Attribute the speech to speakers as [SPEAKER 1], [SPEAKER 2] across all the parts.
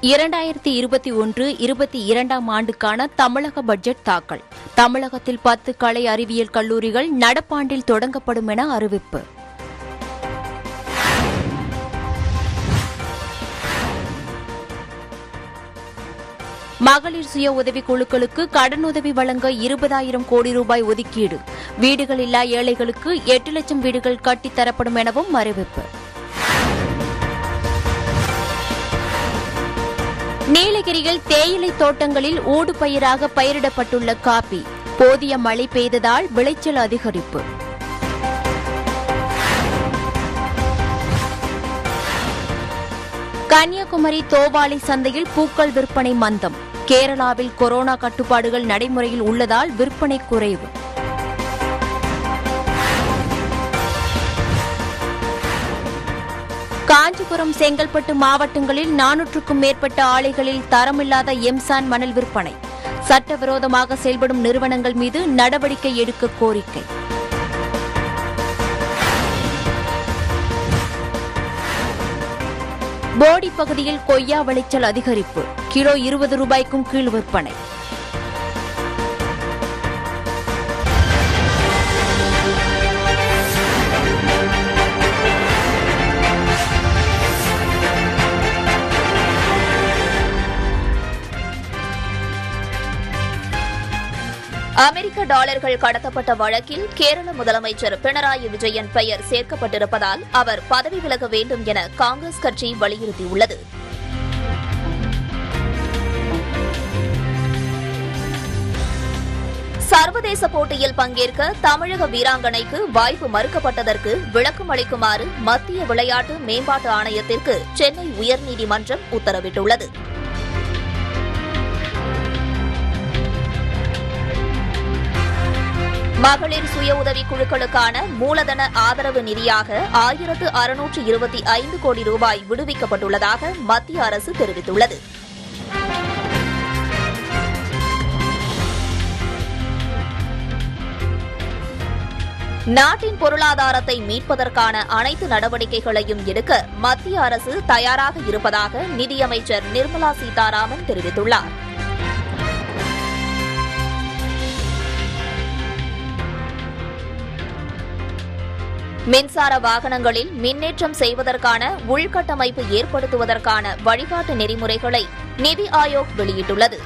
[SPEAKER 1] இரண்டாயிரத்தி இருபத்தி ஒன்று இருபத்தி இரண்டாம் ஆண்டுக்கான தமிழக பட்ஜெட் தாக்கல் தமிழகத்தில் பத்து கலை அறிவியல் கல்லூரிகள் நடப்பாண்டில் தொடங்கப்படும் என அறிவிப்பு மகளிர் சுய உதவிக் குழுக்களுக்கு கடனுதவி வழங்க இருபதாயிரம் கோடி ரூபாய் ஒதுக்கீடு வீடுகள் இல்லா ஏழைகளுக்கு எட்டு லட்சம் வீடுகள் கட்டித் தரப்படும் எனவும் அறிவிப்பு நீலகிரியில் தேயிலை தோட்டங்களில் ஊடுபயிராக பயிரிடப்பட்டுள்ள காபி போதிய மழை பெய்ததால் விளைச்சல் அதிகரிப்பு கன்னியாகுமரி தோவாளை சந்தையில் பூக்கள் விற்பனை மந்தம் கேரளாவில் கொரோனா கட்டுப்பாடுகள் நடைமுறையில் உள்ளதால் விற்பனை குறைவு காஞ்சிபுரம் செங்கல்பட்டு மாவட்டங்களில் நானூற்றுக்கும் மேற்பட்ட ஆலைகளில் தரமில்லாத எம்சான் மணல் விற்பனை சட்டவிரோதமாக செயல்படும் நிறுவனங்கள் மீது நடவடிக்கை எடுக்க கோரிக்கை போடி பகுதியில் கொய்யா விளைச்சல் அதிகரிப்பு கிலோ இருபது ரூபாய்க்கும் கீழ் விற்பனை
[SPEAKER 2] அமெரிக்க டாலர்கள் கடத்தப்பட்ட வழக்கில் கேரள முதலமைச்சர் பினராயி விஜயன் பெயர் சேர்க்கப்பட்டிருப்பதால் அவர் பதவி விலக வேண்டும் என காங்கிரஸ் கட்சி வலியுறுத்தியுள்ளது சர்வதேச போட்டியில் பங்கேற்க தமிழக வீராங்கனைக்கு வாய்ப்பு மறுக்கப்பட்டதற்கு விளக்கம் அளிக்குமாறு மத்திய விளையாட்டு மேம்பாட்டு ஆணையத்திற்கு சென்னை உயர்நீதிமன்றம் உத்தரவிட்டுள்ளது மகளிர் சுய உதவிக் குழுக்களுக்கான மூலதன ஆதரவு நிதியாக ஆயிரத்து அறுநூற்று இருபத்தி ஐந்து கோடி ரூபாய் விடுவிக்கப்பட்டுள்ளதாக மத்திய அரசு தெரிவித்துள்ளது நாட்டின் பொருளாதாரத்தை மீட்பதற்கான அனைத்து நடவடிக்கைகளையும் எடுக்க மத்திய அரசு தயாராக இருப்பதாக நிதியமைச்சர் நிர்மலா சீதாராமன் தெரிவித்துள்ளார் மின்சார வாகனங்களில் மின்னேற்றம் செய்வதற்கான உள்கட்டமைப்பு ஏற்படுத்துவதற்கான வழிகாட்டு நெறிமுறைகளை நிதி ஆயோக் வெளியிட்டுள்ளது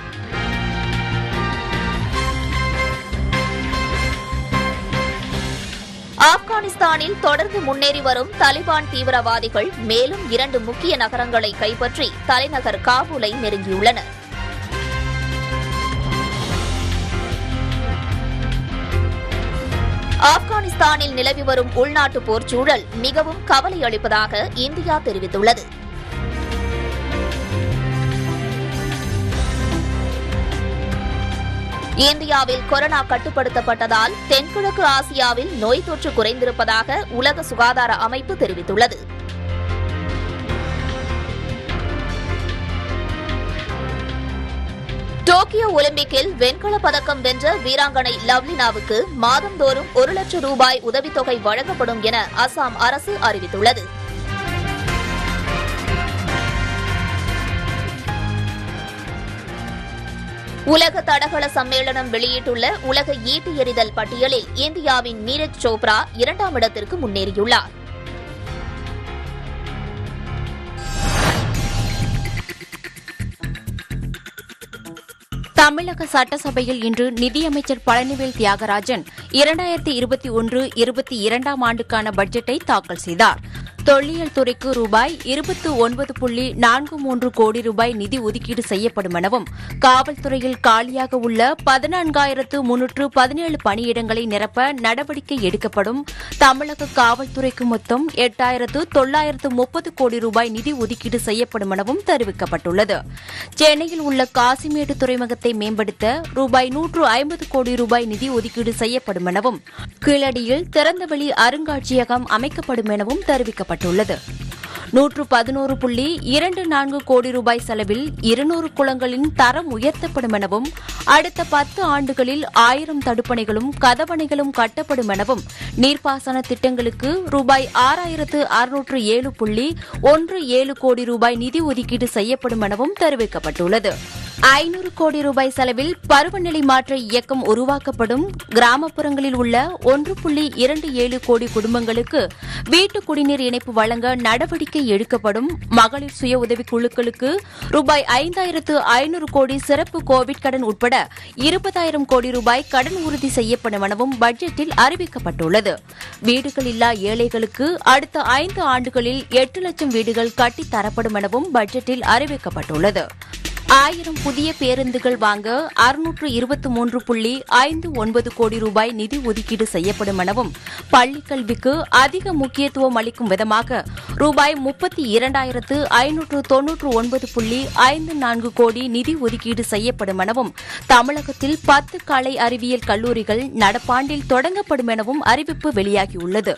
[SPEAKER 2] ஆப்கானிஸ்தானில் தொடர்ந்து முன்னேறி வரும் தலிபான் தீவிரவாதிகள் மேலும் இரண்டு முக்கிய நகரங்களை கைப்பற்றி தலைநகர் காபூலை நெருங்கியுள்ளனர் ஆப்கானிஸ்தானில் நிலவி வரும் உள்நாட்டு போர் சூழல் மிகவும் கவலை அளிப்பதாக இந்தியா தெரிவித்துள்ளது இந்தியாவில் கொரோனா கட்டுப்படுத்தப்பட்டதால் தென்கிழக்கு ஆசியாவில் நோய் தொற்று குறைந்திருப்பதாக உலக சுகாதார அமைப்பு தெரிவித்துள்ளது டோக்கியோ ஒலிம்பிக்கில் வெண்கலப் பதக்கம் வென்ற வீராங்கனை லவ்லினாவுக்கு மாதந்தோறும் ஒரு லட்சம் ரூபாய் உதவித்தொகை வழங்கப்படும் என அசாம் அரசு அறிவித்துள்ளது உலக தடகள சம்மேளனம் வெளியிட்டுள்ள உலக ஈட்டி எறிதல் பட்டியலில் இந்தியாவின் நீரஜ் சோப்ரா இரண்டாம் இடத்திற்கு முன்னேறியுள்ளார்
[SPEAKER 1] தமிழக சட்டசபையில் இன்று நிதியமைச்சர் பழனிவேல் தியாகராஜன் இரண்டாயிரத்தி இருபத்தி ஒன்று இருபத்தி இரண்டாம் ஆண்டுக்கான பட்ஜெட்டை தாக்கல் செய்தார் தொல்லியல் துறைக்கு ரூபாய் இருபத்து ஒன்பது புள்ளி நான்கு மூன்று கோடி ரூபாய் நிதி ஒதுக்கீடு செய்யப்படும் எனவும் காவல்துறையில் காலியாக உள்ள பதினான்காயிரத்து முன்னூற்று பதினேழு பணியிடங்களை நிரப்ப நடவடிக்கை எடுக்கப்படும் தமிழக காவல்துறைக்கு மொத்தம் எட்டாயிரத்து தொள்ளாயிரத்து முப்பது கோடி ரூபாய் நிதி ஒதுக்கீடு செய்யப்படும் எனவும் தெரிவிக்கப்பட்டுள்ளது சென்னையில் உள்ள காசிமேடு துறைமுகத்தை மேம்படுத்த ரூபாய் நூற்று ஐம்பது கோடி ரூபாய் நிதி ஒதுக்கீடு செய்யப்படும் எனவும் கீழடியில் திறந்தவெளி அருங்காட்சியகம் அமைக்கப்படும் எனவும் தெரிவிக்கப்பட்டுள்ளது நூற்று பதினோரு புள்ளி இரண்டு நான்கு கோடி ரூபாய் செலவில் இருநூறு குளங்களின் தரம் உயர்த்தப்படும் எனவும் அடுத்த பத்து ஆண்டுகளில் ஆயிரம் தடுப்பணைகளும் கதவணைகளும் கட்டப்படும் எனவும் நீர்ப்பாசன திட்டங்களுக்கு ரூபாய் ஆறாயிரத்து அறுநூற்று ஏழு புள்ளி ஒன்று ஏழு கோடி ரூபாய் நிதி ஒதுக்கீடு செய்யப்படும் எனவும் தெரிவிக்கப்பட்டுள்ளது ஐநூறு கோடி ரூபாய் செலவில் பருவநிலை மாற்ற இயக்கம் உருவாக்கப்படும் கிராமப்புறங்களில் உள்ள ஒன்று புள்ளி இரண்டு ஏழு கோடி குடும்பங்களுக்கு வீட்டு குடிநீர் இணைப்பு வழங்க நடவடிக்கை எடுக்கப்படும் மகளிர் சுய உதவிக் குழுக்களுக்கு ரூபாய் ஐந்தாயிரத்து ஐநூறு கோடி சிறப்பு கோவிட் கடன் உட்பட இருபதாயிரம் கோடி ரூபாய் கடன் உறுதி செய்யப்படும் எனவும் பட்ஜெட்டில் அறிவிக்கப்பட்டுள்ளது வீடுகள் இல்லா ஏழைகளுக்கு அடுத்த ஐந்து ஆண்டுகளில் எட்டு லட்சம் வீடுகள் கட்டித் தரப்படும் எனவும் பட்ஜெட்டில் அறிவிக்கப்பட்டுள்ளது ஆயிரம் புதிய பேருந்துகள் வாங்க அறுநூற்று இருபத்தி மூன்று புள்ளி ஐந்து ஒன்பது கோடி ரூபாய் நிதி ஒதுக்கீடு செய்யப்படும் எனவும் பள்ளிக் கல்விக்கு அதிக முக்கியத்துவம் அளிக்கும் விதமாக ரூபாய் முப்பத்தி இரண்டாயிரத்து ஐநூற்று தொன்னூற்று ஒன்பது புள்ளி ஐந்து நான்கு கோடி நிதி ஒதுக்கீடு செய்யப்படும் எனவும் தமிழகத்தில் பத்து கலை அறிவியல் கல்லூரிகள் நடப்பாண்டில் தொடங்கப்படும் எனவும் அறிவிப்பு வெளியாகியுள்ளது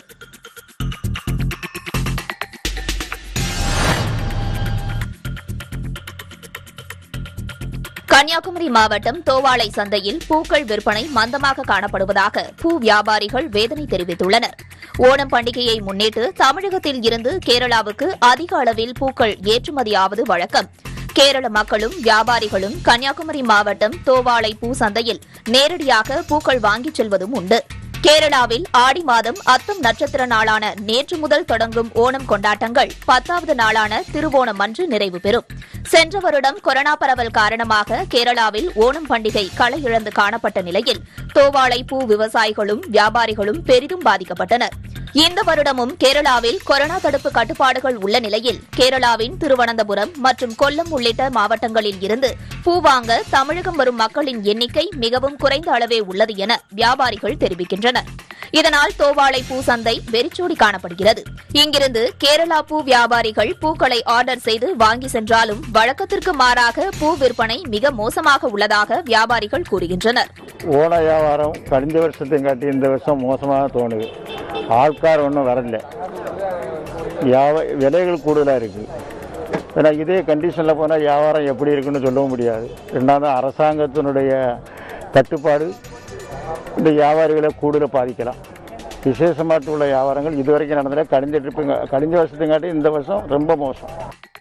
[SPEAKER 2] கன்னியாகுமரி மாவட்டம் தோவாளை சந்தையில் பூக்கள் விற்பனை மந்தமாக காணப்படுவதாக பூ வியாபாரிகள் வேதனை தெரிவித்துள்ளனர் ஓணம் பண்டிகையை முன்னிட்டு தமிழகத்தில் இருந்து கேரளாவுக்கு அதிக அளவில் பூக்கள் ஏற்றுமதியாவது வழக்கம் கேரள மக்களும் வியாபாரிகளும் கன்னியாகுமரி மாவட்டம் தோவாளை பூ சந்தையில் நேரடியாக பூக்கள் வாங்கிச் செல்வதும் உண்டு கேரளாவில் ஆடி மாதம் அத்தம் நட்சத்திர நாளான நேற்று முதல் தொடங்கும் ஓணம் கொண்டாட்டங்கள் பத்தாவது நாளான திருவோணம் அன்று நிறைவு பெறும் சென்ற வருடம் கொரோனா பரவல் காரணமாக கேரளாவில் ஓணம் பண்டிகை களை இழந்து காணப்பட்ட நிலையில் தோவாளை பூ விவசாயிகளும் வியாபாரிகளும் பெரிதும் பாதிக்கப்பட்டனர் இந்த வருடமும் கேரளாவில் கொரோனா தடுப்பு கட்டுப்பாடுகள் உள்ள நிலையில் கேரளாவின் திருவனந்தபுரம் மற்றும் கொல்லம் உள்ளிட்ட மாவட்டங்களில் இருந்து பூ வாங்க தமிழகம் வரும் மக்களின் எண்ணிக்கை மிகவும் குறைந்த அளவே உள்ளது என வியாபாரிகள் தெரிவிக்கின்றனர் இதனால் தோவாளை பூ சந்தை வெறிச்சோடி காணப்படுகிறது இங்கிருந்து கேரளா பூ வியாபாரிகள் பூக்களை ஆர்டர் செய்து வாங்கி சென்றாலும் வழக்கத்திற்கு மாறாக பூ விற்பனை மிக மோசமாக உள்ளதாக வியாபாரிகள் கூறுகின்றனர்
[SPEAKER 3] ஓண வியாபாரம் கழிஞ்ச வருஷத்தையும் காட்டி இந்த வருஷம் மோசமாக தோணுது ஆட்கார் ஒன்றும் வரல வியாப விலைகள் கூடுதலாக இருக்குது ஏன்னா இதே கண்டிஷனில் போனால் வியாபாரம் எப்படி இருக்குன்னு சொல்லவும் முடியாது ரெண்டாவது அரசாங்கத்தினுடைய கட்டுப்பாடு இந்த வியாபாரிகளை கூடுதல் பாதிக்கலாம் விசேஷமாட்டு உள்ள வியாபாரங்கள் இதுவரைக்கும் நடந்ததில்ல கழிஞ்ச ட்ரிப்புங்க கழிஞ்ச வருஷத்தையும் இந்த வருஷம் ரொம்ப மோசம்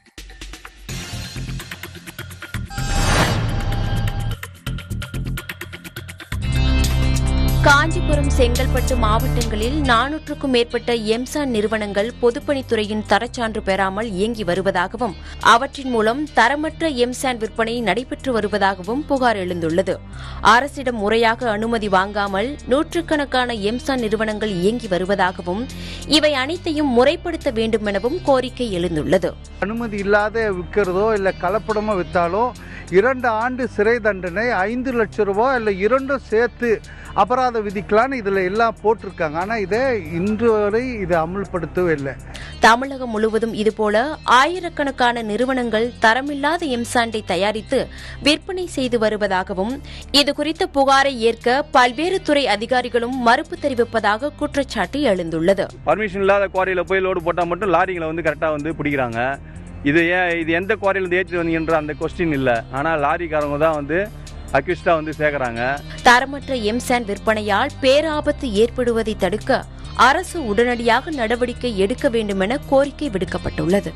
[SPEAKER 1] காஞ்சிபுரம் செங்கல்பட்டு மாவட்டங்களில் நானூற்றுக்கும் மேற்பட்ட எம்சான் நிறுவனங்கள் பொதுப்பணித்துறையின் தரச்சான்று பெறாமல் இயங்கி வருவதாகவும் அவற்றின் மூலம் தரமற்ற எம்சான் விற்பனை நடைபெற்று வருவதாகவும் புகார் எழுந்துள்ளது அரசிடம் முறையாக அனுமதி வாங்காமல் நூற்றுக்கணக்கான எம்சான் நிறுவனங்கள் இயங்கி வருவதாகவும் இவை அனைத்தையும் முறைப்படுத்த வேண்டும் எனவும் கோரிக்கை எழுந்துள்ளது
[SPEAKER 4] அனுமதி இல்லாத விற்கிறதோ இல்லை கலப்படமோ விற்றாலோ இரண்டு ஆண்டு சிறை தண்டனை ஐந்து லட்சம் ரூபாய் இல்லை இரண்டும் சேர்த்து அபராதம் விதிக்கலான்னு இதில் எல்லாம் போட்டிருக்காங்க ஆனால் இதை இன்று வரை இதை அமல்படுத்தவே இல்லை
[SPEAKER 1] தமிழகம் முழுவதும் இதுபோல ஆயிரக்கணக்கான நிறுவனங்கள் தரமில்லாத எம்சாண்டை தயாரித்து விற்பனை செய்து வருவதாகவும் இதுகுறித்த புகாரை ஏற்க பல்வேறு துறை அதிகாரிகளும் மறுப்பு தெரிவிப்பதாக குற்றச்சாட்டு எழுந்துள்ளது
[SPEAKER 5] பர்மிஷன் இல்லாத குவாரியில் போய் லோடு போட்டால் மட்டும் லாரிங்களை வந்து கரெக்டாக வந்து பிடிக்கிறாங்க இது ஏன் இது எந்த குவாரியிலேருந்து ஏற்றி வந்தீங்கன்ற அந்த கொஸ்டின் இல்லை ஆனால் லாரிக்காரங்க தான் வந்து அக்யூஸ்டாக வந்து சேர்க்குறாங்க
[SPEAKER 1] தரமற்ற எம்சாண்ட் விற்பனையால் பேராபத்து ஏற்படுவதை தடுக்க அரசு உடனடியாக நடவடிக்கை எடுக்க வேண்டும் என கோரிக்கை விடுக்கப்பட்டுள்ளது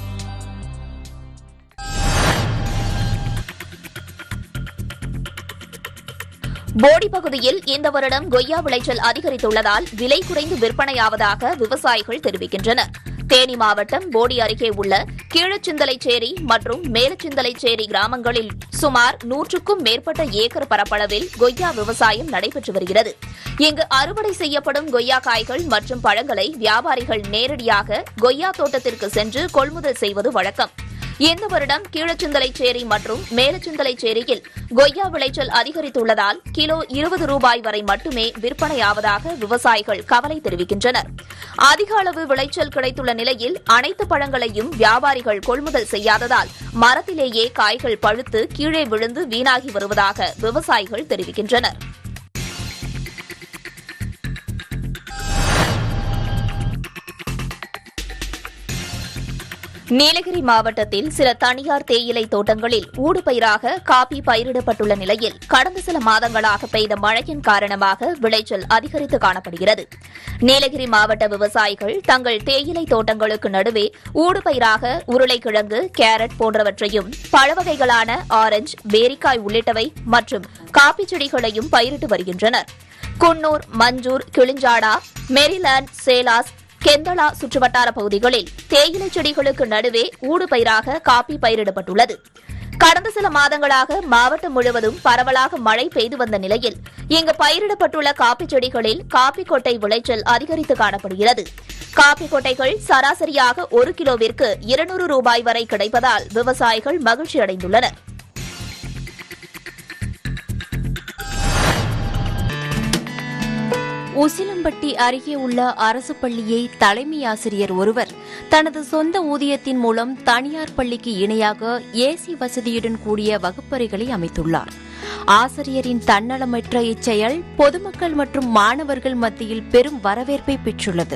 [SPEAKER 2] போடி பகுதியில் இந்த வருடம் கொய்யா விளைச்சல் அதிகரித்துள்ளதால் விலை குறைந்து விற்பனையாவதாக விவசாயிகள் தெரிவிக்கின்றனர் தேனி மாவட்டம் போடி அருகே உள்ள கீழச்சிந்தலைச்சேரி மற்றும் மேலச்சிந்தலைச்சேரி கிராமங்களில் சுமார் நூற்றுக்கும் மேற்பட்ட ஏக்கர் பரப்பளவில் கொய்யா விவசாயம் நடைபெற்று வருகிறது இங்கு அறுவடை செய்யப்படும் கொய்யா காய்கள் மற்றும் பழங்களை வியாபாரிகள் நேரடியாக கொய்யா தோட்டத்திற்கு சென்று கொள்முதல் செய்வது வழக்கம் இந்த வருடம் கீழச்சிந்தலைச்சேரி மற்றும் மேலச்சிந்தலைச்சேரியில் கொய்யா விளைச்சல் அதிகரித்துள்ளதால் கிலோ இருபது ரூபாய் வரை மட்டுமே விற்பனையாவதாக விவசாயிகள் கவலை தெரிவிக்கின்றனர் அதிக அளவு விளைச்சல் கிடைத்துள்ள நிலையில் அனைத்து பழங்களையும் வியாபாரிகள் கொள்முதல் செய்யாததால் மரத்திலேயே காய்கள் பழுத்து கீழே விழுந்து வீணாகி வருவதாக விவசாயிகள் தெரிவிக்கின்றனர் நீலகிரி மாவட்டத்தில் சில தனியார் தேயிலை தோட்டங்களில் ஊடுபயிராக காபி பயிரிடப்பட்டுள்ள நிலையில் கடந்த சில மாதங்களாக பெய்த மழையின் காரணமாக விளைச்சல் அதிகரித்து காணப்படுகிறது நீலகிரி மாவட்ட விவசாயிகள் தங்கள் தேயிலை தோட்டங்களுக்கு நடுவே ஊடுபயிராக உருளைக்கிழங்கு கேரட் போன்றவற்றையும் பழவகைகளான ஆரஞ்சு பேரிக்காய் உள்ளிட்டவை மற்றும் காபி செடிகளையும் பயிரிட்டு வருகின்றனர் குன்னூர் மஞ்சூர் கிளிஞ்சாடா மெரிலாண்ட் சேலாஸ் கெந்தளா சுற்றுவட்டார பகுதிகளில் தேயிலை செடிகளுக்கு நடுவே ஊடுபயிராக காபி பயிரிடப்பட்டுள்ளது கடந்த சில மாதங்களாக மாவட்டம் முழுவதும் பரவலாக மழை பெய்து வந்த நிலையில் இங்கு பயிரிடப்பட்டுள்ள காபி செடிகளில் காபி கொட்டை விளைச்சல் அதிகரித்து காணப்படுகிறது காபி கொட்டைகள் சராசரியாக ஒரு கிலோவிற்கு இருநூறு ரூபாய் வரை கிடைப்பதால் விவசாயிகள் மகிழ்ச்சி அடைந்துள்ளனர்
[SPEAKER 1] உசிலம்பட்டி அருகே உள்ள அரசு பள்ளியை தலைமை ஆசிரியர் ஒருவர் தனது சொந்த ஊதியத்தின் மூலம் தனியார் பள்ளிக்கு இணையாக ஏசி வசதியுடன் கூடிய வகுப்பறைகளை அமைத்துள்ளார் ஆசிரியரின் தன்னலமற்ற இச்செயல் பொதுமக்கள் மற்றும் மாணவர்கள் மத்தியில் பெரும் வரவேற்பை பெற்றுள்ளது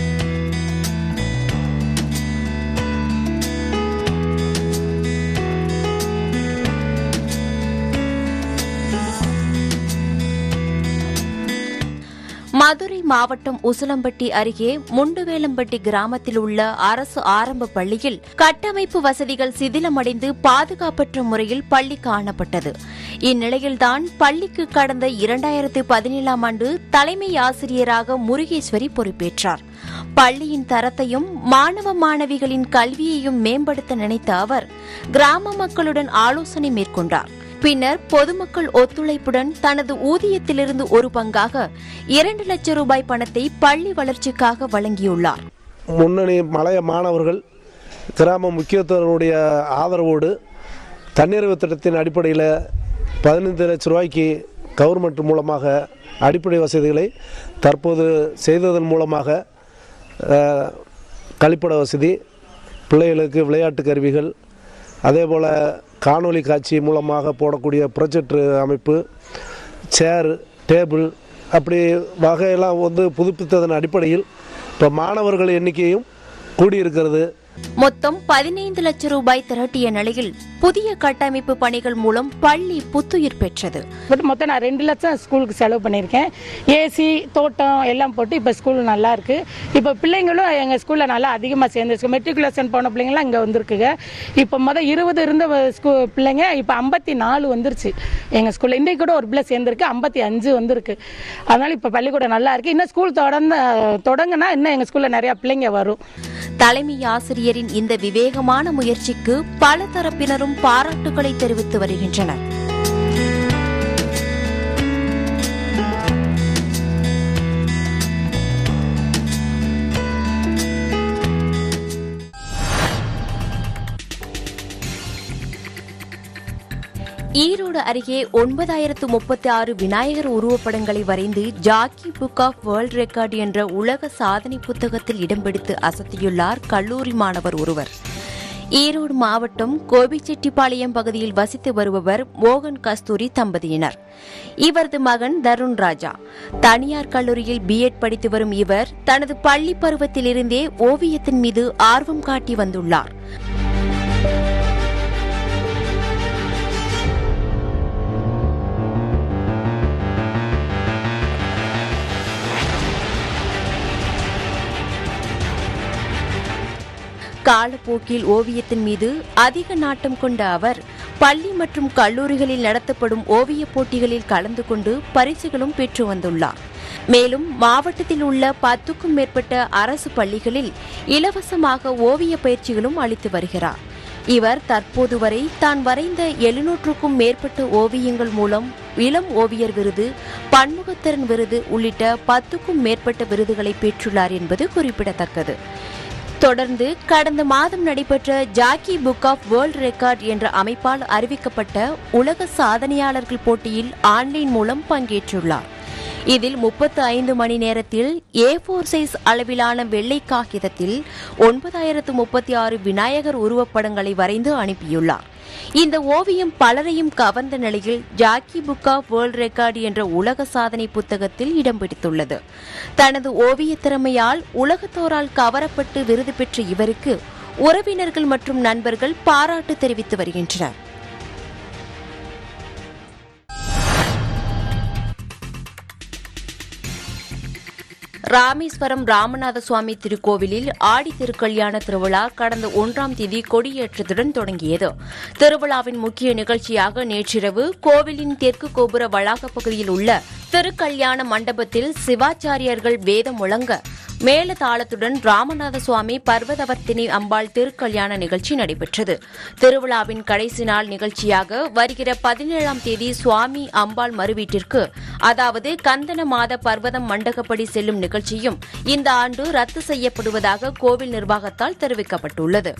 [SPEAKER 1] மதுரை மாவட்டம் உசிலம்பட்டி அருகே முண்டுவேலம்பட்டி கிராமத்தில் உள்ள அரசு ஆரம்ப பள்ளியில் கட்டமைப்பு வசதிகள் சிதிலமடைந்து பாதுகாப்பற்ற முறையில் பள்ளி காணப்பட்டது இந்நிலையில்தான் பள்ளிக்கு கடந்த இரண்டாயிரத்து பதினேழாம் ஆண்டு தலைமை ஆசிரியராக முருகேஸ்வரி பொறுப்பேற்றார் பள்ளியின் தரத்தையும் மாணவ மாணவிகளின் கல்வியையும் மேம்படுத்த நினைத்த அவர் கிராம மக்களுடன் ஆலோசனை மேற்கொண்டார் பின்னர் பொதுமக்கள் ஒத்துழைப்புடன் தனது ஊதியத்திலிருந்து ஒரு பங்காக இரண்டு லட்சம் ரூபாய் பணத்தை பள்ளி வளர்ச்சிக்காக வழங்கியுள்ளார்
[SPEAKER 6] முன்னணி மலைய மாணவர்கள் கிராம முக்கியத்துவருடைய ஆதரவோடு தன்னிறைவு திட்டத்தின் அடிப்படையில் பதினைந்து லட்ச ரூபாய்க்கு கவர்மெண்ட் மூலமாக அடிப்படை வசதிகளை தற்போது செய்ததன் மூலமாக அஹ், கழிப்பிட வசதி பிள்ளைகளுக்கு விளையாட்டு கருவிகள் அதே போல் காணொளி காட்சி மூலமாக போடக்கூடிய ப்ரொஜெக்டர் அமைப்பு சேர் டேபிள் அப்படி வகையெல்லாம் வந்து புதுப்பித்ததன் அடிப்படையில் இப்போ மாணவர்கள் எண்ணிக்கையும் கூடியிருக்கிறது
[SPEAKER 1] மொத்தம் பதினைந்து லட்சம் ரூபாய் திரட்டிய நிலையில் புதிய கட்டமைப்பு பணிகள் மூலம் பள்ளி புத்துயிர் பெற்றது
[SPEAKER 7] பட் மொத்தம் நான் ரெண்டு லட்சம் ஸ்கூலுக்கு செலவு பண்ணியிருக்கேன் ஏசி தோட்டம் எல்லாம் போட்டு இப்போ ஸ்கூல் நல்லா இருக்கு இப்போ பிள்ளைங்களும் எங்கள் ஸ்கூலில் நல்லா அதிகமாக சேர்ந்துருக்கு மெட்ரிகுலேஷன் போன பிள்ளைங்களாம் இங்கே வந்திருக்குங்க இப்போ மொதல் இருபது இருந்த ஸ்கூ பிள்ளைங்க இப்போ ஐம்பத்தி நாலு வந்துருச்சு எங்கள் ஸ்கூலில் இன்றைக்கு கூட ஒரு பிள்ளை சேர்ந்துருக்கு ஐம்பத்தி அஞ்சு வந்திருக்கு அதனால இப்போ பள்ளிக்கூடம் நல்லா இருக்கு இன்னும் ஸ்கூல் தொடர்ந்து தொடங்கினா இன்னும் எங்கள் ஸ்கூலில் நிறையா பிள்ளைங்க வரும்
[SPEAKER 1] தலைமை ஆசிரியரின் இந்த விவேகமான முயற்சிக்கு பல தரப்பினரும் பாராட்டுகளை தெரிவித்து வருகின்றனர் ஈரோடு அருகே ஒன்பதாயிரத்து முப்பத்தி ஆறு விநாயகர் உருவப்படங்களை வரைந்து Jackie book of world record என்ற உலக சாதனை புத்தகத்தில் இடம் பிடித்து அசத்தியுள்ளார் கல்லூரி மாணவர் ஒருவர் ஈரோடு மாவட்டம் கோபிச்செட்டிப்பாளையம் பகுதியில் வசித்து வருபவர் மோகன் கஸ்தூரி தம்பதியினர் இவரது மகன் தருண் ராஜா தனியார் கல்லூரியில் பிஎட் படித்து வரும் இவர் தனது பள்ளி பருவத்திலிருந்தே ஓவியத்தின் மீது ஆர்வம் காட்டி வந்துள்ளார் காலப்போக்கில் ஓவியத்தின் மீது அதிக நாட்டம் கொண்ட அவர் பள்ளி மற்றும் கல்லூரிகளில் நடத்தப்படும் ஓவியப் போட்டிகளில் கலந்து கொண்டு பரிசுகளும் பெற்று வந்துள்ளார் மேலும் மாவட்டத்தில் உள்ள பத்துக்கும் மேற்பட்ட அரசு பள்ளிகளில் இலவசமாக ஓவிய பயிற்சிகளும் அளித்து வருகிறார் இவர் தற்போது வரை தான் வரைந்த எழுநூற்றுக்கும் மேற்பட்ட ஓவியங்கள் மூலம் இளம் ஓவியர் விருது பன்முகத்திறன் விருது உள்ளிட்ட பத்துக்கும் மேற்பட்ட விருதுகளை பெற்றுள்ளார் என்பது குறிப்பிடத்தக்கது தொடர்ந்து கடந்த மாதம் நடைபெற்ற Jackie book of world record என்ற அமைப்பால் அறிவிக்கப்பட்ட உலக சாதனையாளர்கள் போட்டியில் ஆன்லைன் மூலம் பங்கேற்றுள்ளார் இதில் முப்பத்து ஐந்து மணி நேரத்தில் ஏ ஃபோர் சைஸ் அளவிலான வெள்ளை காகிதத்தில் ஒன்பதாயிரத்து முப்பத்தி ஆறு விநாயகர் உருவப்படங்களை வரைந்து அனுப்பியுள்ளார் இந்த ஓவியம் பலரையும் கவர்ந்த நிலையில் Jackie book of world record என்ற உலக சாதனை புத்தகத்தில் இடம் பிடித்துள்ளது தனது ஓவிய திறமையால் உலகத்தோரால் கவரப்பட்டு விருது பெற்ற இவருக்கு உறவினர்கள் மற்றும் நண்பர்கள் பாராட்டு தெரிவித்து வருகின்றனர் ராமேஸ்வரம் ராமநாத சுவாமி திருக்கோவிலில் ஆடி திருக்கல்யாண திருவிழா கடந்த ஒன்றாம் தேதி கொடியேற்றத்துடன் தொடங்கியது திருவிழாவின் முக்கிய நிகழ்ச்சியாக நேற்றிரவு கோவிலின் தெற்கு கோபுர வளாகப் பகுதியில் உள்ள திருக்கல்யாண மண்டபத்தில் சிவாச்சாரியர்கள் வேதம் முழங்க மேல தாளத்துடன் ராமநாத சுவாமி பர்வதவர்த்தினி அம்பாள் திருக்கல்யாண நிகழ்ச்சி நடைபெற்றது திருவிழாவின் கடைசி நாள் நிகழ்ச்சியாக வருகிற பதினேழாம் தேதி சுவாமி அம்பாள் மறுவீட்டிற்கு அதாவது கந்தன மாத பர்வதம் மண்டகப்படி செல்லும் நிகழ்ச்சியும் இந்த ஆண்டு ரத்து செய்யப்படுவதாக கோவில் நிர்வாகத்தால் தெரிவிக்கப்பட்டுள்ளது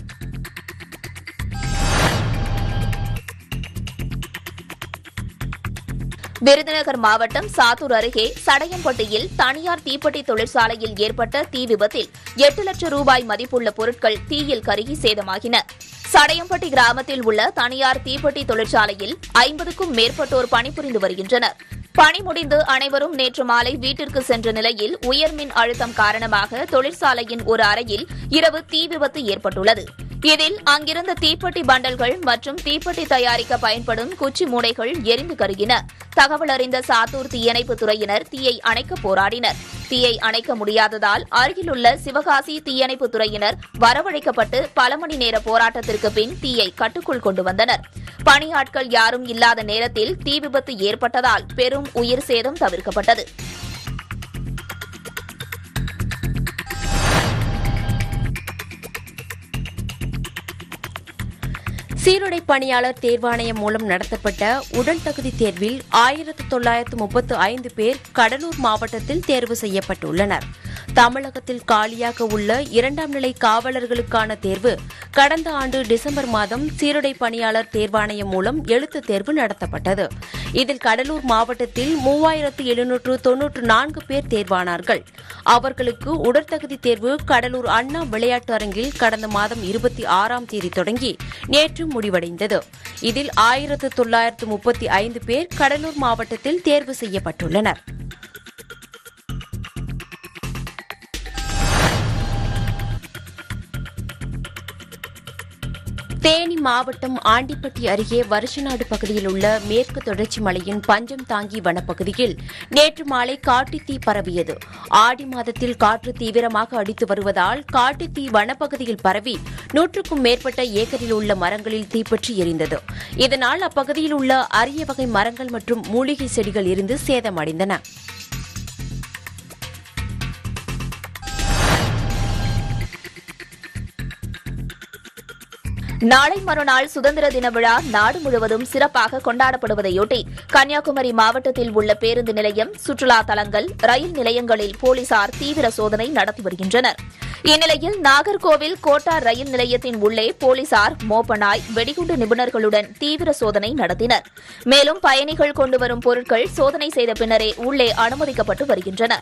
[SPEAKER 2] விருதுநகர் மாவட்டம் சாத்தூர் அருகே சடையம்பட்டியில் தனியார் தீப்பெட்டி தொழிற்சாலையில் ஏற்பட்ட தீ விபத்தில் எட்டு லட்சம் ரூபாய் மதிப்புள்ள பொருட்கள் தீயில் கருகி சேதமாகின சடையம்பட்டி கிராமத்தில் உள்ள தனியார் தீப்பெட்டி தொழிற்சாலையில் ஐம்பதுக்கும் மேற்பட்டோர் பணிபுரிந்து வருகின்றனர் பணி முடிந்து அனைவரும் நேற்று மாலை வீட்டிற்கு சென்ற நிலையில் உயர்மின் அழுத்தம் காரணமாக தொழிற்சாலையின் ஒரு அறையில் இரவு தீ விபத்து ஏற்பட்டுள்ளது இதில் அங்கிருந்த தீப்பெட்டி பண்டல்கள் மற்றும் தீப்பெட்டி தயாரிக்க பயன்படும் குச்சி மூடைகள் எரிந்து கருகின தகவல் அறிந்த சாத்தூர் தீயணைப்பு துறையினர் தீயை அணைக்க போராடினர் தீயை அணைக்க முடியாததால் அருகிலுள்ள சிவகாசி தீயணைப்பு துறையினர் வரவழைக்கப்பட்டு பல மணி நேர போராட்டத்திற்கு பின் தீயை கட்டுக்குள் கொண்டு வந்தனர் பணியாட்கள் யாரும் இல்லாத நேரத்தில் தீ விபத்து ஏற்பட்டதால் பெரும் உயிர் சேதம் தவிர்க்கப்பட்டது
[SPEAKER 1] சீருடை பணியாளர் தேர்வாணையம் மூலம் நடத்தப்பட்ட உடல் தகுதி தேர்வில் ஆயிரத்து தொள்ளாயிரத்து முப்பத்து ஐந்து பேர் கடலூர் மாவட்டத்தில் தேர்வு செய்யப்பட்டுள்ளனர் தமிழகத்தில் காலியாக உள்ள இரண்டாம் நிலை காவலர்களுக்கான தேர்வு கடந்த ஆண்டு டிசம்பர் மாதம் சீருடை பணியாளர் தேர்வாணையம் மூலம் எழுத்துத் தேர்வு நடத்தப்பட்டது இதில் கடலூர் மாவட்டத்தில் மூவாயிரத்து எழுநூற்று தொன்னூற்று நான்கு பேர் தேர்வானார்கள் அவர்களுக்கு உடற்தகுதி தேர்வு கடலூர் அண்ணா விளையாட்டு அரங்கில் கடந்த மாதம் இருபத்தி ஆறாம் தேதி தொடங்கி நேற்று முடிவடைந்தது இதில் ஆயிரத்து தொள்ளாயிரத்து முப்பத்தி ஐந்து பேர் கடலூர் மாவட்டத்தில் தேர்வு செய்யப்பட்டுள்ளனர் தேனி மாவட்டம் ஆண்டிப்பட்டி அருகே வருஷநாடு பகுதியில் உள்ள மேற்கு தொடர்ச்சி மலையின் பஞ்சம் தாங்கி வனப்பகுதியில் நேற்று மாலை காட்டுத்தீ பரவியது ஆடி மாதத்தில் காற்று தீவிரமாக அடித்து வருவதால் காட்டுத்தீ வனப்பகுதியில் பரவி நூற்றுக்கும் மேற்பட்ட ஏக்கரில் உள்ள மரங்களில் தீப்பற்றி எரிந்தது இதனால் அப்பகுதியில் உள்ள அரிய வகை மரங்கள் மற்றும் மூலிகை செடிகள் இருந்து சேதமடைந்தன
[SPEAKER 2] நாளை மறுநாள் சுதந்திர தின விழா நாடு முழுவதும் சிறப்பாக கொண்டாடப்படுவதையொட்டி கன்னியாகுமரி மாவட்டத்தில் உள்ள பேருந்து நிலையம் சுற்றுலா தலங்கள் ரயில் நிலையங்களில் போலீசார் தீவிர சோதனை நடத்தி வருகின்றனர் இந்நிலையில் நாகர்கோவில் கோட்டார் ரயில் நிலையத்தின் உள்ளே போலீசார் மோப்பனாய் வெடிகுண்டு நிபுணர்களுடன் தீவிர சோதனை நடத்தினர் மேலும் பயணிகள் கொண்டு வரும் பொருட்கள் சோதனை செய்த பின்னரே உள்ளே அனுமதிக்கப்பட்டு வருகின்றன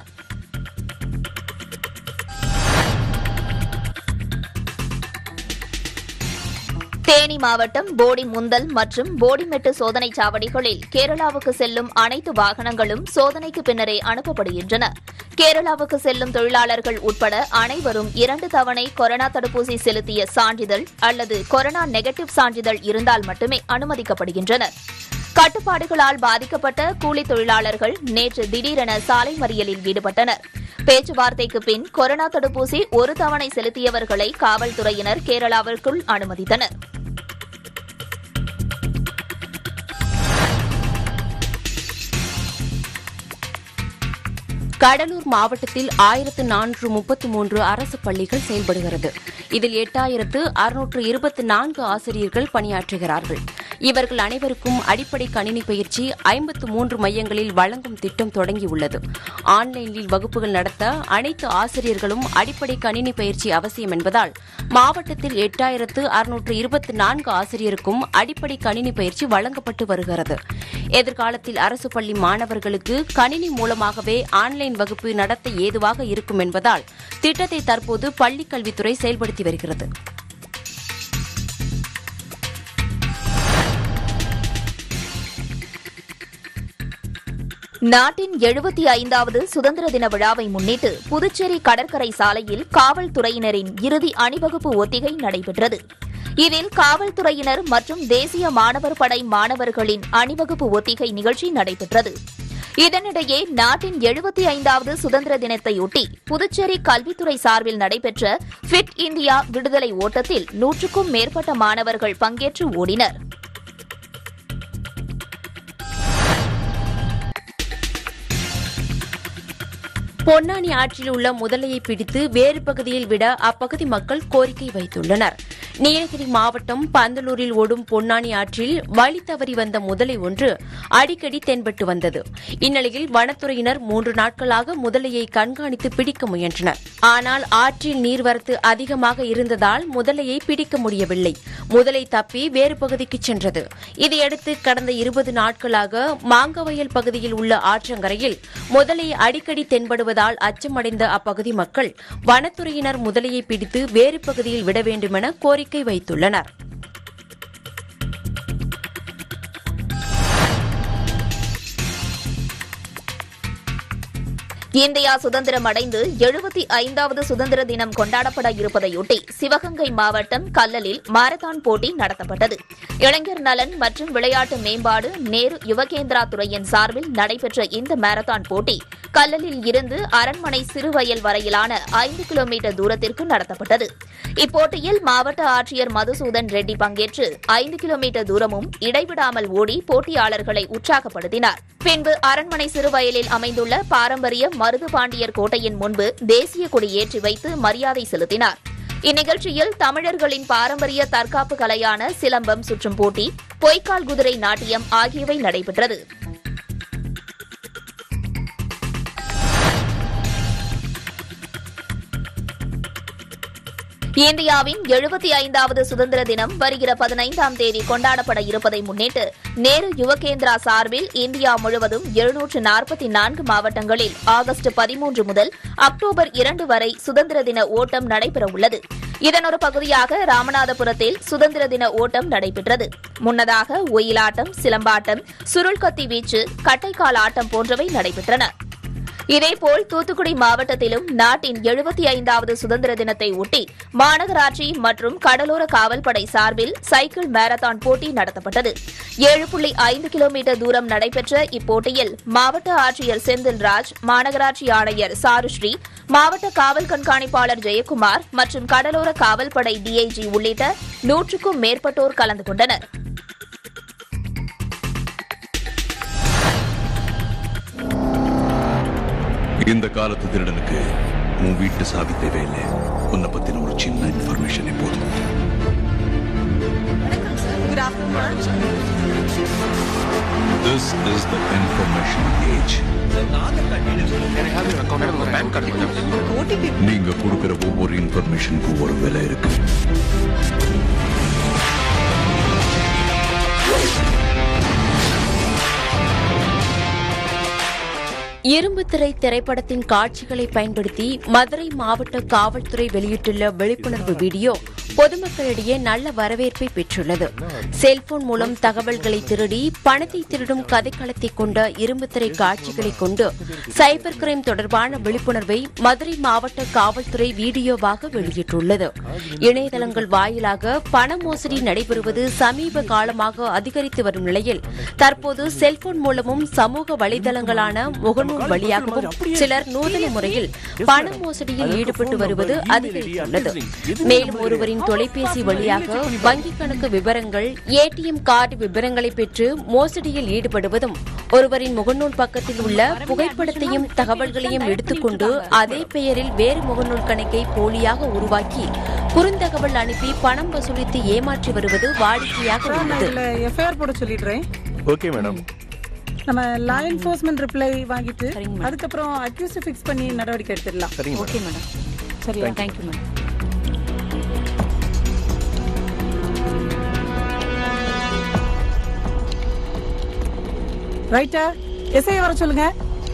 [SPEAKER 2] தேனி மாவட்டம் போடி முந்தல் மற்றும் போடிமெட்டு சோதனைச் சாவடிகளில் கேரளாவுக்கு செல்லும் அனைத்து வாகனங்களும் சோதனைக்கு பின்னரே அனுப்பப்படுகின்றன கேரளாவுக்கு செல்லும் தொழிலாளர்கள் உட்பட அனைவரும் இரண்டு தவணை கொரோனா தடுப்பூசி செலுத்திய சான்றிதழ் அல்லது கொரோனா நெகட்டிவ் சான்றிதழ் இருந்தால் மட்டுமே அனுமதிக்கப்படுகின்றனர் கட்டுப்பாடுகளால் பாதிக்கப்பட்ட கூலி தொழிலாளர்கள் நேற்று திடீரென சாலை மறியலில் ஈடுபட்டனர் பேச்சுவார்த்தைக்கு பின் கொரோனா தடுப்பூசி ஒரு தவணை செலுத்தியவர்களை காவல்துறையினர் கேரளாவிற்குள் அனுமதித்தனர்
[SPEAKER 1] கடலூர் மாவட்டத்தில் ஆயிரத்து நானூற்று முப்பத்து மூன்று அரசு பள்ளிகள் செயல்படுகிறது இதில் எட்டாயிரத்து அறுநூற்று இருபத்தி நான்கு ஆசிரியர்கள் பணியாற்றுகிறார்கள் இவர்கள் அனைவருக்கும் அடிப்படை கணினி பயிற்சி ஐம்பத்து மூன்று மையங்களில் வழங்கும் திட்டம் தொடங்கியுள்ளது ஆன்லைனில் வகுப்புகள் நடத்த அனைத்து ஆசிரியர்களும் அடிப்படை கணினி பயிற்சி அவசியம் என்பதால் மாவட்டத்தில் எட்டாயிரத்து அறுநூற்று இருபத்தி நான்கு ஆசிரியருக்கும் அடிப்படை கணினி பயிற்சி வழங்கப்பட்டு வருகிறது எதிர்காலத்தில் அரசு பள்ளி மாணவர்களுக்கு கணினி மூலமாகவே ஆன்லைன் வகுப்பு நடத்த ஏதுவாக இருக்கும் என்பதால் திட்டத்தை தற்போது பள்ளிக் கல்வித்துறை செயல்படுத்தி வருகிறது
[SPEAKER 2] நாட்டின் எழுபத்தி ஐந்தாவது சுதந்திர தின விழாவை முன்னிட்டு புதுச்சேரி கடற்கரை சாலையில் காவல்துறையினரின் இறுதி அணிவகுப்பு ஒத்திகை நடைபெற்றது இதில் காவல்துறையினர் மற்றும் தேசிய மாணவர் படை மாணவர்களின் அணிவகுப்பு ஒத்திகை நிகழ்ச்சி நடைபெற்றது இதனிடையே நாட்டின் எழுபத்தி ஐந்தாவது சுதந்திர தினத்தையொட்டி புதுச்சேரி கல்வித்துறை சார்பில் நடைபெற்ற ஃபிட் இந்தியா விடுதலை ஓட்டத்தில் நூற்றுக்கும் மேற்பட்ட மாணவர்கள் பங்கேற்று ஓடினர்
[SPEAKER 1] பொன்னானி ஆற்றில் உள்ள முதலையை பிடித்து வேறு பகுதியில் விட அப்பகுதி மக்கள் கோரிக்கை வைத்துள்ளனர் நீலகிரி மாவட்டம் பந்தலூரில் ஓடும் பொன்னானி ஆற்றில் வழி தவறி வந்த முதலை ஒன்று அடிக்கடி தென்பட்டு வந்தது இந்நிலையில் வனத்துறையினர் மூன்று நாட்களாக முதலையை கண்காணித்து பிடிக்க முயன்றனர் ஆனால் ஆற்றில் நீர்வரத்து அதிகமாக இருந்ததால் முதலையை பிடிக்க முடியவில்லை முதலை தப்பி வேறு பகுதிக்கு சென்றது இதையடுத்து கடந்த இருபது நாட்களாக மாங்கவயல் பகுதியில் உள்ள ஆற்றங்கரையில் முதலை அடிக்கடி தென்படுவதால் அச்சமடைந்த அப்பகுதி மக்கள் வனத்துறையினர் முதலையை பிடித்து வேறு பகுதியில் விட வேண்டுமென கோரிக்கை வைத்துள்ளனர்
[SPEAKER 2] இந்தியா சுதந்திரம் அடைந்து எழுபத்தி ஐந்தாவது சுதந்திர தினம் கொண்டாடப்பட இருப்பதையொட்டி சிவகங்கை மாவட்டம் கல்லலில் மாரத்தான் போட்டி நடத்தப்பட்டது இளைஞர் நலன் மற்றும் விளையாட்டு மேம்பாடு நேரு யுவகேந்திரா துறையின் சார்பில் நடைபெற்ற இந்த மாரத்தான் போட்டி கல்லலில் இருந்து அரண்மனை சிறுவயல் வரையிலான ஐந்து கிலோமீட்டர் தூரத்திற்கு நடத்தப்பட்டது இப்போட்டியில் மாவட்ட ஆட்சியர் மதுசூதன் ரெட்டி பங்கேற்று ஐந்து கிலோமீட்டர் தூரமும் இடைவிடாமல் ஓடி போட்டியாளர்களை உற்சாகப்படுத்தினார் பின்பு அரண்மனை சிறுவயலில் அமைந்துள்ள பாரம்பரிய மருது பாண்டியர் கோட்டையின் முன்பு தேசிய கொடி ஏற்றி வைத்து மரியாதை செலுத்தினார் இந்நிகழ்ச்சியில் தமிழர்களின் பாரம்பரிய தற்காப்பு கலையான சிலம்பம் சுற்றும் போட்டி பொய்க்கால் குதிரை நாட்டியம் ஆகியவை நடைபெற்றது இந்தியாவின் எழுபத்தி ஐந்தாவது சுதந்திர தினம் வருகிற பதினைந்தாம் தேதி கொண்டாடப்பட இருப்பதை முன்னிட்டு நேரு யுவகேந்திரா சார்பில் இந்தியா முழுவதும் எழுநூற்று நாற்பத்தி நான்கு மாவட்டங்களில் ஆகஸ்ட் பதிமூன்று முதல் அக்டோபர் இரண்டு வரை சுதந்திர தின ஓட்டம் நடைபெறவுள்ளது இதன் ஒரு பகுதியாக ராமநாதபுரத்தில் சுதந்திர தின ஓட்டம் நடைபெற்றது முன்னதாக ஒயிலாட்டம் சிலம்பாட்டம் சுருள்கத்தி வீச்சு கட்டைக்கால் ஆட்டம் போன்றவை நடைபெற்றன இதேபோல் தூத்துக்குடி மாவட்டத்திலும் நாட்டின் எழுபத்தி ஐந்தாவது சுதந்திர தினத்தை ஒட்டி மாநகராட்சி மற்றும் கடலோர காவல்படை சார்பில் சைக்கிள் மாரத்தான் போட்டி நடத்தப்பட்டது ஏழு புள்ளி ஐந்து கிலோமீட்டர் தூரம் நடைபெற்ற இப்போட்டியில் மாவட்ட ஆட்சியர் செந்தில்ராஜ் மாநகராட்சி ஆணையர் சாருஸ்ரீ மாவட்ட காவல் கண்காணிப்பாளர் ஜெயக்குமார் மற்றும் கடலோர காவல்படை டிஐஜி உள்ளிட்ட நூற்றுக்கும் மேற்பட்டோர் கலந்து கொண்டனர்
[SPEAKER 8] இந்த காலத்து திருடனுக்கு உன் வீட்டு சாவி தேவையில்லை உன்னை பத்தின ஒரு சின்ன இன்ஃபர்மேஷன் போதும் This is the information age. நீங்க கொடுக்கிற ஒவ்வொரு இன்ஃபர்மேஷனுக்கும் ஒரு விலை இருக்கு
[SPEAKER 1] இரும்பு திரை திரைப்படத்தின் காட்சிகளை பயன்படுத்தி மதுரை மாவட்ட காவல்துறை வெளியிட்டுள்ள விழிப்புணர்வு வீடியோ பொதுமக்களிடையே நல்ல வரவேற்பை பெற்றுள்ளது செல்போன் மூலம் தகவல்களை திருடி பணத்தை திருடும் கதைக்களத்தை கொண்ட இரும்பு திரை காட்சிகளை கொண்டு சைபர் கிரைம் தொடர்பான விழிப்புணர்வை மதுரை மாவட்ட காவல்துறை வீடியோவாக வெளியிட்டுள்ளது இணையதளங்கள் வாயிலாக பண மோசடி நடைபெறுவது சமீப காலமாக அதிகரித்து வரும் நிலையில் தற்போது செல்போன் மூலமும் சமூக வலைதளங்களான முகநூல் வழியாகவும் சிலர் நூதன முறையில் பண மோசடியில் ஈடுபட்டு வருவது அதிகரித்துள்ளது மேலும் ஒருவரின் தொலைபேசி வழியாக வங்கிக் கணக்கு விவரங்கள் ஏடிஎம் கார்டு விவரங்களை பெற்று மோசடியில் ஈடுபடுவதும் ஒருவரின் முகநூல் பக்கத்தில் உள்ள புகைப்படத்தையும் தகவல்களையும் எடுத்துக்கொண்டு அதே பெயரில் வேறு முகநூல் கணக்கை போலியாக உருவாக்கி குறுந்தகவல் அனுப்பி பணம் வசூலித்து ஏமாற்றி வருவது வாடிக்கையாக உள்ளது
[SPEAKER 9] இதுல எஃப்ஐஆர் போட சொல்லிடுறேன்
[SPEAKER 10] ஓகே மேடம்
[SPEAKER 9] நம்ம லா என்ஃபோர்ஸ்மெண்ட் ரிப்ளை வாங்கிட்டு
[SPEAKER 1] சரிங்க மேடம்.
[SPEAKER 9] அதுக்கப்புறம் அக்யூஸ் ஃபிக்ஸ் பண்ணி நடவடிக்கை எடுத்துடலாம்
[SPEAKER 10] சரிங்க
[SPEAKER 1] ஓகே மேடம்
[SPEAKER 9] சரியா
[SPEAKER 1] தேங்க்யூ மேடம்
[SPEAKER 9] ரைட்டா எஸ்ஐ வர சொல்லுங்க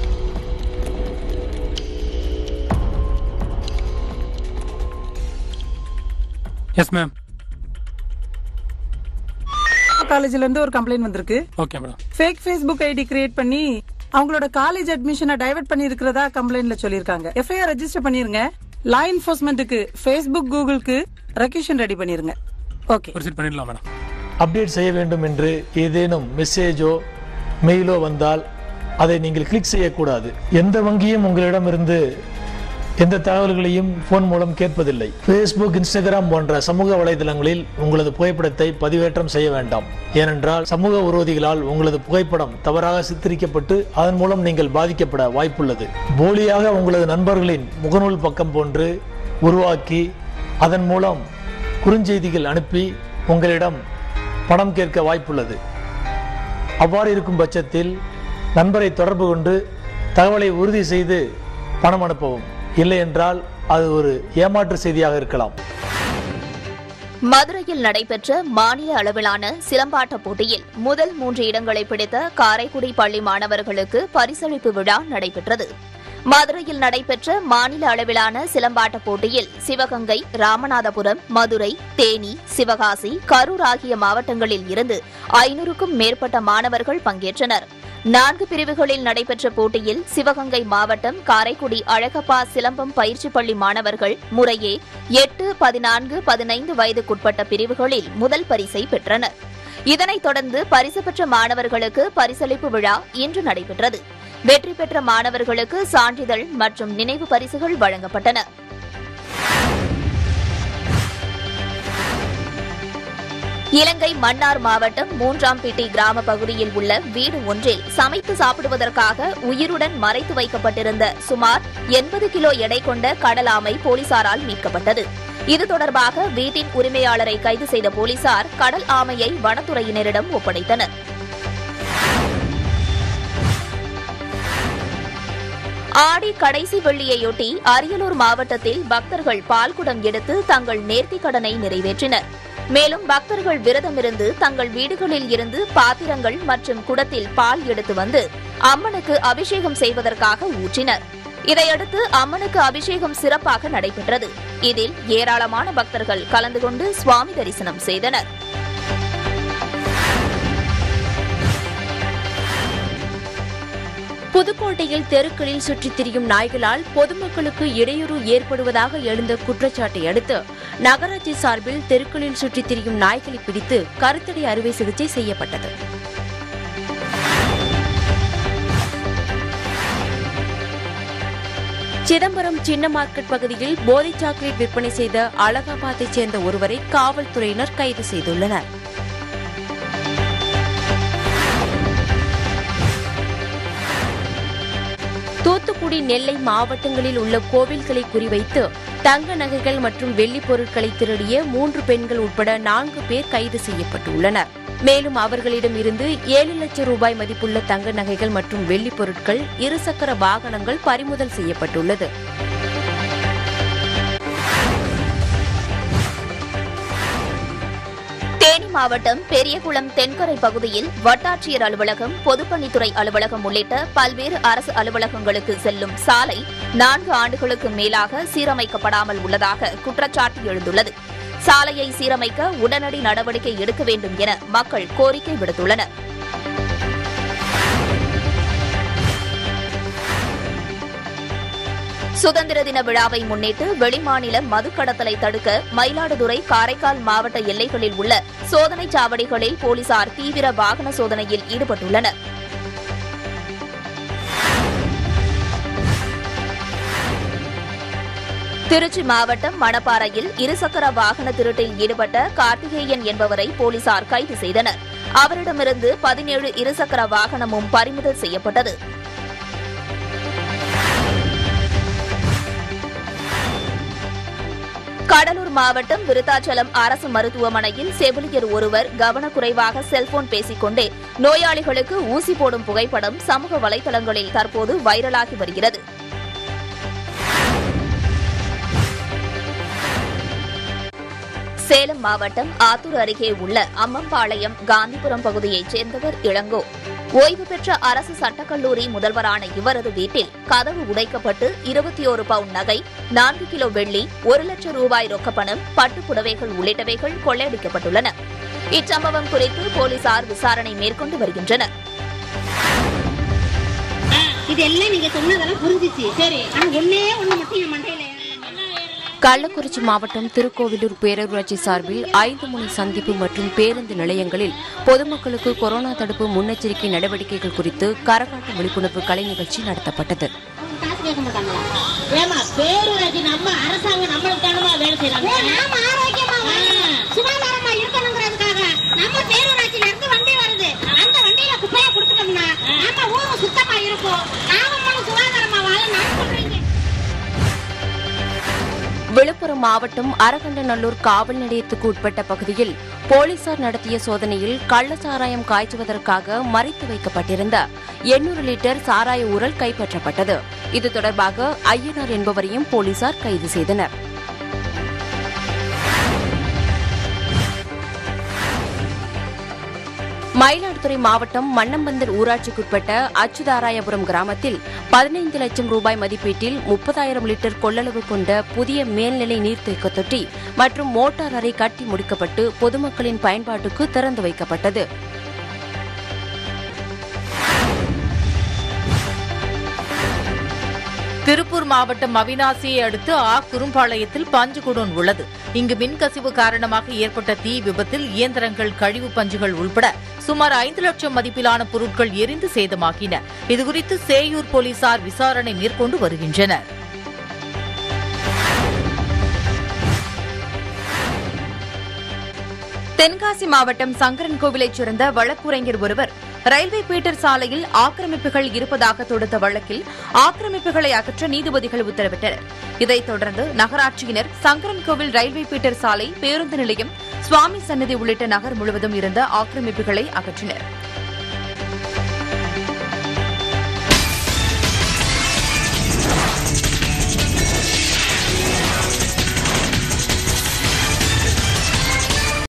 [SPEAKER 11] எஸ் மேம்
[SPEAKER 9] காலேஜ்ல இருந்து ஒரு கம்ப்ளைண்ட் வந்திருக்கு
[SPEAKER 11] okay madam
[SPEAKER 9] fake Facebook ID create பண்ணி அவங்களோட காலேஜ் அட்மிஷனை டைவர்ட் பண்ணி இருக்கிறதா கம்ப்ளைண்ட்ல சொல்லிருக்காங்க எஃப்ஐஆர் ரெஜிஸ்டர் பண்ணிருங்க லா என்போர்ஸ்மெண்ட்டுக்கு ஃபேஸ்புக் கூகுளுக்கு ரெக்யூஷன் ரெடி பண்ணிருங்க ஓகே
[SPEAKER 11] ப்ரொசீட் பண்ணிடலாம் மேடம்
[SPEAKER 10] அப்டேட் செய்ய வேண்டும் என்று ஏதேனும் மெசேஜோ மெயிலோ வந்தால் அதை நீங்கள் கிளிக் செய்யக்கூடாது எந்த வங்கியும் உங்களிடமிருந்து எந்த தகவல்களையும் ஃபோன் மூலம் கேட்பதில்லை ஃபேஸ்புக் இன்ஸ்டாகிராம் போன்ற சமூக வலைதளங்களில் உங்களது புகைப்படத்தை பதிவேற்றம் செய்ய வேண்டாம் ஏனென்றால் சமூக விரோதிகளால் உங்களது புகைப்படம் தவறாக சித்தரிக்கப்பட்டு அதன் மூலம் நீங்கள் பாதிக்கப்பட வாய்ப்புள்ளது போலியாக உங்களது நண்பர்களின் முகநூல் பக்கம் போன்று உருவாக்கி அதன் மூலம் குறுஞ்செய்திகள் அனுப்பி உங்களிடம் பணம் கேட்க வாய்ப்புள்ளது அவ்வாறு இருக்கும் பட்சத்தில் நண்பரை தொடர்பு கொண்டு தகவலை உறுதி செய்து பணம் அனுப்பவும் இல்லை என்றால் அது ஒரு ஏமாற்று செய்தியாக இருக்கலாம்
[SPEAKER 2] மதுரையில் நடைபெற்ற மாநில அளவிலான சிலம்பாட்ட போட்டியில் முதல் மூன்று இடங்களை பிடித்த காரைக்குடி பள்ளி மாணவர்களுக்கு பரிசளிப்பு விழா நடைபெற்றது மதுரையில் நடைபெற்ற மாநில அளவிலான சிலம்பாட்ட போட்டியில் சிவகங்கை ராமநாதபுரம் மதுரை தேனி சிவகாசி கரூர் ஆகிய மாவட்டங்களில் இருந்து ஐநூறுக்கும் மேற்பட்ட மாணவர்கள் பங்கேற்றனர் நான்கு பிரிவுகளில் நடைபெற்ற போட்டியில் சிவகங்கை மாவட்டம் காரைக்குடி அழகப்பா சிலம்பம் பயிற்சி பள்ளி மாணவர்கள் முறையே எட்டு பதினான்கு பதினைந்து வயதுக்குட்பட்ட பிரிவுகளில் முதல் பரிசை பெற்றனர் இதனைத் தொடர்ந்து பரிசு பெற்ற மாணவர்களுக்கு பரிசளிப்பு விழா இன்று நடைபெற்றது வெற்றி பெற்ற மாணவர்களுக்கு சான்றிதழ் மற்றும் நினைவு பரிசுகள் வழங்கப்பட்டன இலங்கை மன்னார் மாவட்டம் மூன்றாம் பிட்டி கிராம பகுதியில் உள்ள வீடு ஒன்றில் சமைத்து சாப்பிடுவதற்காக உயிருடன் மறைத்து வைக்கப்பட்டிருந்த சுமார் எண்பது கிலோ எடை கொண்ட கடல் ஆமை போலீசாரால் மீட்கப்பட்டது இது தொடர்பாக வீட்டின் உரிமையாளரை கைது செய்த போலீசார் கடல் ஆமையை வனத்துறையினரிடம் ஒப்படைத்தனர் ஆடி கடைசி வெள்ளியையொட்டி அரியலூர் மாவட்டத்தில் பக்தர்கள் பால்குடம் எடுத்து தங்கள் நேர்த்திக் கடனை நிறைவேற்றினர் மேலும் பக்தர்கள் விரதமிருந்து தங்கள் வீடுகளில் இருந்து பாத்திரங்கள் மற்றும் குடத்தில் பால் எடுத்து வந்து அம்மனுக்கு அபிஷேகம் செய்வதற்காக ஊற்றினர் இதையடுத்து அம்மனுக்கு அபிஷேகம் சிறப்பாக நடைபெற்றது இதில் ஏராளமான பக்தர்கள் கலந்து கொண்டு சுவாமி தரிசனம் செய்தனர்
[SPEAKER 1] புதுக்கோட்டையில் தெருக்களில் சுற்றித் திரியும் நாய்களால் பொதுமக்களுக்கு இடையூறு ஏற்படுவதாக எழுந்த குற்றச்சாட்டை அடுத்து நகராட்சி சார்பில் தெருக்களில் சுற்றித் திரியும் நாய்களை பிடித்து கருத்தடை அறுவை சிகிச்சை செய்யப்பட்டது சிதம்பரம் சின்ன மார்க்கெட் பகுதியில் போதை சாக்லேட் விற்பனை செய்த அலகாபாத்தைச் சேர்ந்த ஒருவரை காவல்துறையினர் கைது செய்துள்ளனர் தூத்துக்குடி நெல்லை மாவட்டங்களில் உள்ள கோவில்களை குறிவைத்து தங்க நகைகள் மற்றும் வெள்ளிப் பொருட்களை திருடிய மூன்று பெண்கள் உட்பட நான்கு பேர் கைது செய்யப்பட்டுள்ளனர் மேலும் அவர்களிடம் இருந்து ஏழு லட்சம் ரூபாய் மதிப்புள்ள தங்க நகைகள் மற்றும் வெள்ளிப் பொருட்கள் இருசக்கர வாகனங்கள் பறிமுதல் செய்யப்பட்டுள்ளது
[SPEAKER 2] தேனி மாவட்டம் பெரியகுளம் தென்கரை பகுதியில் வட்டாட்சியர் அலுவலகம் பொதுப்பணித்துறை அலுவலகம் உள்ளிட்ட பல்வேறு அரசு அலுவலகங்களுக்கு செல்லும் சாலை நான்கு ஆண்டுகளுக்கு மேலாக சீரமைக்கப்படாமல் உள்ளதாக குற்றச்சாட்டு எழுந்துள்ளது சாலையை சீரமைக்க உடனடி நடவடிக்கை எடுக்க வேண்டும் என மக்கள் கோரிக்கை விடுத்துள்ளனர் சுதந்திர தின விழாவை முன்னிட்டு வெளிமாநில மதுக்கடத்தலை தடுக்க மயிலாடுதுறை காரைக்கால் மாவட்ட எல்லைகளில் உள்ள சோதனைச் சாவடிகளில் போலீசார் தீவிர வாகன சோதனையில் ஈடுபட்டுள்ளனர் திருச்சி மாவட்டம் மணப்பாறையில் இருசக்கர வாகன திருட்டில் ஈடுபட்ட கார்த்திகேயன் என்பவரை போலீசார் கைது செய்தனர் அவரிடமிருந்து பதினேழு இருசக்கர வாகனமும் பறிமுதல் செய்யப்பட்டது கடலூர் மாவட்டம் விருத்தாச்சலம் அரசு மருத்துவமனையில் செவிலியர் ஒருவர் கவனக்குறைவாக செல்போன் பேசிக்கொண்டே நோயாளிகளுக்கு ஊசி போடும் புகைப்படம் சமூக வலைதளங்களில் தற்போது வைரலாகி வருகிறது சேலம் மாவட்டம் ஆத்தூர் அருகே உள்ள அம்மம்பாளையம் காந்திபுரம் பகுதியைச் சேர்ந்தவர் இளங்கோ ஓய்வு பெற்ற அரசு சட்டக்கல்லூரி முதல்வரான இவரது வீட்டில் கதவு உடைக்கப்பட்டு இருபத்தி ஒரு பவுண்ட் நகை நான்கு கிலோ வெள்ளி ஒரு லட்சம் ரூபாய் ரொக்கப்பணம் பட்டுப் புடவைகள் உள்ளிட்டவைகள் கொள்ளையடிக்கப்பட்டுள்ளன இச்சம்பவம் குறித்து போலீசார் விசாரணை மேற்கொண்டு வருகின்றனர்
[SPEAKER 12] இதெல்லாம் நீங்க சொன்னதெல்லாம் புரிஞ்சிச்சு சரி ஆனா ஒன்னே ஒண்ணு மட்டும் என் மண்டையில
[SPEAKER 1] கள்ளக்குறிச்சி மாவட்டம் திருக்கோவிலூர் பேரூராட்சி சார்பில் ஐந்து முனை சந்திப்பு மற்றும் பேருந்து நிலையங்களில் பொதுமக்களுக்கு கொரோனா தடுப்பு முன்னெச்சரிக்கை நடவடிக்கைகள் குறித்து கரகாட்ட விழிப்புணர்வு கலை நிகழ்ச்சி நடத்தப்பட்டது
[SPEAKER 12] காசு கேட்க மாட்டாங்களா ஏமா பேரூராட்சி நம்ம அரசாங்கம் நம்மளுக்கு தானமா வேலை செய்யறாங்க நாம ஆரோக்கியமா சுகாதாரமா இருக்கணுங்கிறதுக்காக நம்ம பேரூராட்சியில இருந்து வண்டி வருது அந்த வண்டியில குப்பையை கொடுத்துட்டோம்னா நம்ம ஊரும் சுத்தமா இருக்கும் நாம சுகாதாரமா வாழ நான் சொல்றீங்க
[SPEAKER 1] விழுப்புரம் மாவட்டம் அரகண்டநல்லூர் காவல் நிலையத்துக்கு உட்பட்ட பகுதியில் போலீசார் நடத்திய சோதனையில் கள்ள சாராயம் காய்ச்சுவதற்காக மறைத்து வைக்கப்பட்டிருந்த எண்ணூறு லிட்டர் சாராய ஊரல் கைப்பற்றப்பட்டது இது தொடர்பாக ஐயனார் என்பவரையும் போலீசார் கைது செய்தனர் மயிலாடுதுறை மாவட்டம் மன்னம்பந்தல் ஊராட்சிக்குட்பட்ட அச்சுதாராயபுரம் கிராமத்தில் பதினைந்து லட்சம் ரூபாய் மதிப்பீட்டில் முப்பதாயிரம் லிட்டர் கொள்ளளவு கொண்ட புதிய மேல்நிலை நீர்த்தேக்க தொட்டி மற்றும் மோட்டார் அறை கட்டி முடிக்கப்பட்டு பொதுமக்களின் பயன்பாட்டுக்கு திறந்து வைக்கப்பட்டது
[SPEAKER 13] திருப்பூர் மாவட்டம் அவினாசியை அடுத்து ஆ குறும்பாளையத்தில் பஞ்சு குடோன் உள்ளது இங்கு மின்கசிவு காரணமாக ஏற்பட்ட தீ விபத்தில் இயந்திரங்கள் கழிவு பஞ்சுகள் உள்பட சுமார் ஐந்து லட்சம் மதிப்பிலான பொருட்கள் எரிந்து சேதமாகின இதுகுறித்து சேயூர் போலீசார் விசாரணை மேற்கொண்டு வருகின்றனர்
[SPEAKER 14] தென்காசி மாவட்டம் சங்கரன் கோவிலைச் சேர்ந்த வழக்குரைஞர் ஒருவர் ரயில்வே பீட்டர் சாலையில் ஆக்கிரமிப்புகள் இருப்பதாக தொடுத்த வழக்கில் ஆக்கிரமிப்புகளை அகற்ற நீதிபதிகள் உத்தரவிட்டனர் இதைத் தொடர்ந்து நகராட்சியினர் சங்கரன் கோவில் ரயில்வே பீட்டர் சாலை பேருந்து நிலையம் சுவாமி சன்னதி உள்ளிட்ட நகர் முழுவதும் இருந்த ஆக்கிரமிப்புகளை அகற்றினர்